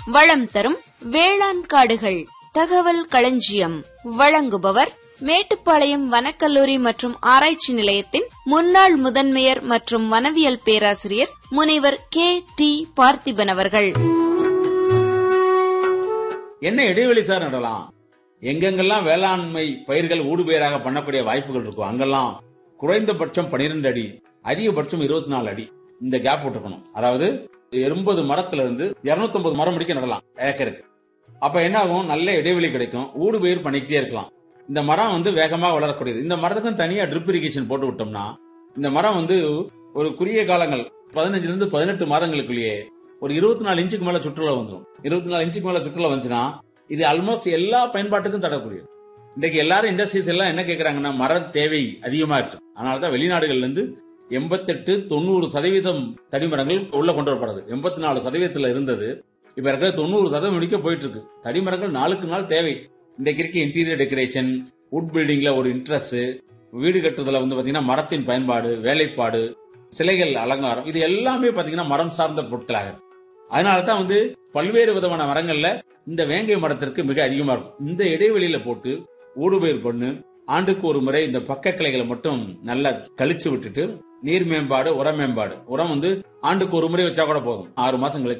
வளம் தரும் வேளாண் காடுகள் தகவல் களஞ்சியம் வழங்குபவர் மேட்டுப்பாளையம் வனக்கல்லூரி மற்றும் ஆராய்ச்சி நிலையத்தின் முன்னாள் முதன்மையர் மற்றும் வனவியல் பேராசிரியர் முனைவர் கே டி பார்த்திபன் அவர்கள் என்ன இடைவெளி சார் நடலாம் எங்கெங்கெல்லாம் வேளாண்மை பயிர்கள் ஊடுபயிராக பண்ணக்கூடிய வாய்ப்புகள் இருக்கும் அங்கெல்லாம் குறைந்தபட்சம் 12 அடி அதிகபட்சம் இருபத்தி நாலு அடி இந்த கேப் விட்டுருக்கணும் அதாவது எண்பது மரத்துல இருந்து 250 மரம் முடிக்க நடலாம் ஏக்கருக்கு அப்ப என்ன ஆகும் நல்ல இடைவெளி கிடைக்கும் ஊடுபயிர் பண்ணிக்கிட்டே இருக்கலாம் இந்த மரம் வந்து வேகமாக வளரக்கூடியது இந்த மரத்துக்கும் தனியா ட்ரிப் இரிகேஷன் போட்டு விட்டோம்னா இந்த மரம் வந்து ஒரு குறுகிய காலங்கள் பதினஞ்சுல இருந்து பதினெட்டு மாதங்களுக்குள்ளேயே ஒரு இருபத்தி நாலு இன்ச்சுக்கு மேல சுற்றுலா வந்துடும் இருபத்தி நாலு இன்ச்சுக்கு மேல சுற்றுலா வந்துச்சுன்னா இது ஆல்மோஸ்ட் எல்லா பயன்பாட்டுக்கும் தரக்கூடியது இன்றைக்கு எல்லாரும் இண்டஸ்ட்ரீஸ் எல்லாம் என்ன கேக்குறாங்கன்னா மர தேவை அதிகமா இருக்கு அதனாலதான் வெளிநாடுகள்ல இருந்து எண்பத்தெட்டு தொண்ணூறு சதவீதம் தடிமரங்கள் உள்ள கொண்டு வரப்படுறது எண்பத்தி நாலு சதவீதத்துல இருந்தது இப்ப இருக்கிற தொண்ணூறு சதவீதம் முடிக்க போயிட்டு இருக்கு தடிமரங்கள் நாளுக்கு நாள் தேவை இன்றைக்கு இருக்க இன்டீரியர் டெக்கரேஷன் வுட் பில்டிங்ல ஒரு இன்ட்ரெஸ்ட் வீடு கட்டுறதுல வந்து பாத்தீங்கன்னா மரத்தின் பயன்பாடு வேலைப்பாடு சிலைகள் அலங்காரம் இது எல்லாமே பாத்தீங்கன்னா மரம் சார்ந்த பொருட்களாக இருக்கு அதனால தான் வந்து பல்வேறு விதமான மரங்கள்ல இந்த வேங்கை மரத்திற்கு மிக அதிகமா இருக்கும் இந்த இடைவெளியில போட்டு ஊடுபயிர் பண்ணு ஆண்டுக்கு ஒரு முறை இந்த பக்க கிளைகளை மட்டும் நல்லா கழிச்சு விட்டுட்டு நீர் மேம்பாடு உர மேம்பாடு உரம் வந்து ஆண்டுக்கு ஒரு முறை வச்சா கூட போதும் ஆறு மாசம் கழிச்சு